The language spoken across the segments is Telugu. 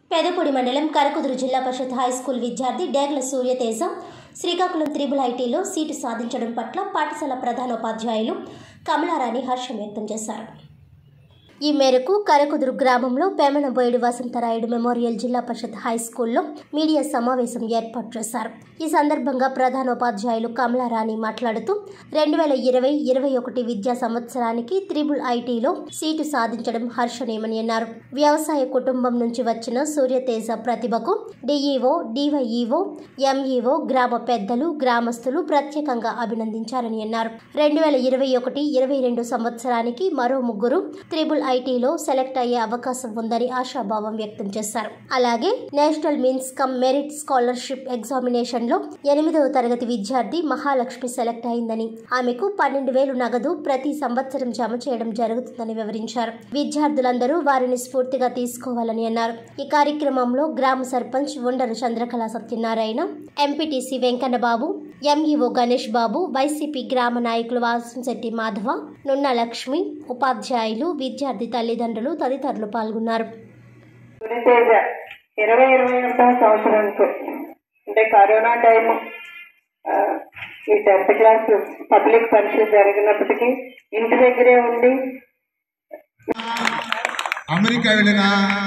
పెదపూడి మండలం కరకుదురు జిల్లా పరిషత్ హై స్కూల్ విద్యార్థి డేగల సూర్యతేజ శ్రీకాకుళం త్రిబుల్ ఐటీలో సీటు సాధించడం పట్ల పాఠశాల ప్రధానోపాధ్యాయులు కమలారాణి హర్షం వ్యక్తం చేశారు ఈ మేరకు కరకుదురు గ్రామంలో పేమనబోయిడు వసంతరాయుడు మెమోరియల్ జిల్లా పరిషత్ హై స్కూల్లో మీడియా సమావేశం ఏర్పాటు చేశారు ఈ సందర్భంగా ప్రధానోపాధ్యాయులు కమలారాణి మాట్లాడుతూ రెండు వేల ఇరవై ఇరవై ఒకటి విద్యా సంవత్సరానికి త్రిబుల్ ఐటీలో సీటు సాధించడం హర్షణీయమని అన్నారు వ్యవసాయ కుటుంబం నుంచి వచ్చిన సూర్యతేజ ప్రతిభకు డిఈఓ డివైఈఓ ఎంఈఓ గ్రామ పెద్దలు గ్రామస్తులు ప్రత్యేకంగా అభినందించారని అన్నారు రెండు వేల ఇరవై ఒకటి ఇరవై రెండు సంవత్సరానికి మరో ముగ్గురు త్రిబుల్ ఐటీలో సెలెక్ట్ అయ్యే అవకాశం ఉందని ఆశాభావం వ్యక్తం చేశారు అలాగే national means cum merit scholarship examination లో ఎనిమిదవ తరగతి విద్యార్థి మహాలక్ష్మి సెలెక్ట్ అయిందని ఆమెకు పన్నెండు వేలు నగదు ప్రతి సంవత్సరం జమ చేయడం జరుగుతుందని వివరించారు విద్యార్థులందరూ వారిని స్ఫూర్తిగా తీసుకోవాలని అన్నారు ఈ కార్యక్రమంలో గ్రామ సర్పంచ్ ఉండరు Chandrakala Satyanarayana MPTC Venkannababu MEO Ganesh Babu YCP గ్రామ నాయకులు వాసంశెట్టి మాధవ నున్న లక్ష్మి ఉపాధ్యాయులు విద్యార్థి తల్లిదండ్రులు తదితరులు పాల్గొన్నారు గురితేజ ఇరవై ఇరవై ఒకటో సంవత్సరానికి అంటే కరోనా టైం ఈ టెన్త్ క్లాస్ పబ్లిక్ పరీక్ష జరిగినప్పటికీ ఇంటి దగ్గరే ఉండి అమెరికా వెళ్ళిన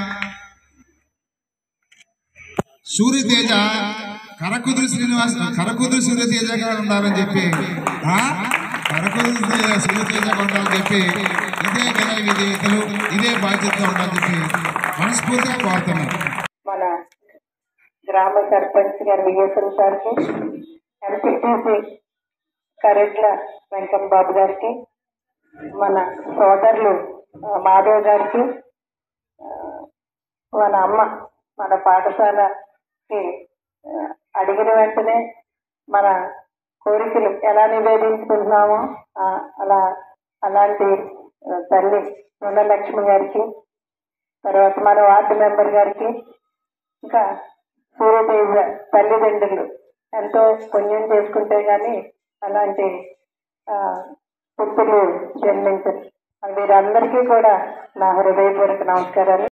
సూర్యతేజ కరకుదురు శ్రీనివాస్ కరకుదురు సూర్యతేజగా ఉండాలని చెప్పి ఆ? కరకుదురు సూర్య- సూర్యతేజగా ఉండాలని చెప్పి ఇదే వినయ విధేయతలు ఇదే బాధ్యతగా ఉండాలని చెప్పి మనస్ఫూర్తిగా కోరుతున్నాను మన గ్రామ సర్పంచ్ గారు విజయశ్వర సార్కి ఎంపీటీసీ కరెడ్ల వెంకన్న బాబు గారికి మన సోదరులు ఆ, మాధవ్ గారికి ఆ, మన అమ్మ మన పాఠశాలకి ఆ, అడిగిన వెంటనే మన కోరికలు ఎలా నివేదించుకుంటున్నామో ఆ, అలా అలాంటి ఆ, తల్లి రుణలక్ష్మి గారికి తర్వాత మన వార్డు మెంబర్ గారికి ఇంకా సూర్యతేజ తల్లిదండ్రులు ఎంతో పుణ్యం చేసుకుంటే గాని అలాంటి ఆ, పుట్టులు జన్మించరు వీరందరికీ కూడా నా హృదయపూర్వక నమస్కారాలు